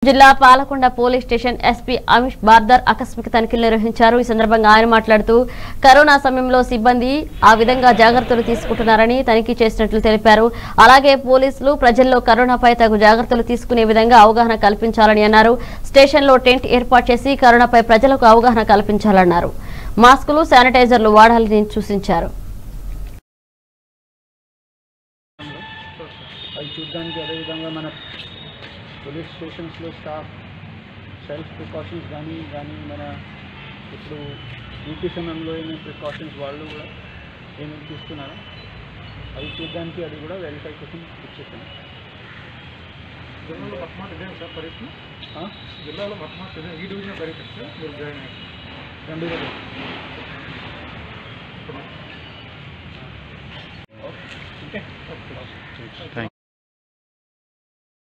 జిల్లా Palakonda police station SP Amish Bardar ఆకస్మిక తనిఖీలు నిర్వహించారు ఈ సందర్భంగా ఆయన మాట్లాడుతూ కరోనా సమయంలో సిబ్బంది ఆ విధంగా జాగ్రత్తలు తీసుకుంటున్నారని తనిఖీ చేసినట్లు తెలిపారు అలాగే పోలీసులు ప్రజల్లో కరోనాపై తగు జాగ్రత్తలు తీసుకునే విధంగా అవగాహన కల్పించాలని అన్నారు స్టేషన్లో టెంట్ ఏర్పాటు చేసి కరోనాపై ప్రజలకు అవగాహన కల్పించాలన్నారు మాస్కులు శానిటైజర్లు వాడాలని సూచించారు అవి చూడడానికి అదేవిధంగా మన పోలీస్ స్టేషన్స్లో స్టాఫ్ సెల్ఫ్ ప్రికాషన్స్ కానీ కానీ మన ఇప్పుడు డ్యూటీ సమయంలో ఏమేమి ప్రికాషన్స్ వాళ్ళు కూడా ఏమేమి తీసుకున్నారో అవి చూడడానికి అది కూడా వెరిఫై కోసం ఇచ్చేసాను జిల్లాలో మొట్టమొదటి ఇదే సార్ పరీక్ష ఆ? జిల్లాలో మొట్టమొదటి ఇదే ఈ డివిజన్ పరీక్ష సార్ మీరు జాయిన్ అయ్యారు రెండు రోజులు ఇప్పుడు ఓకే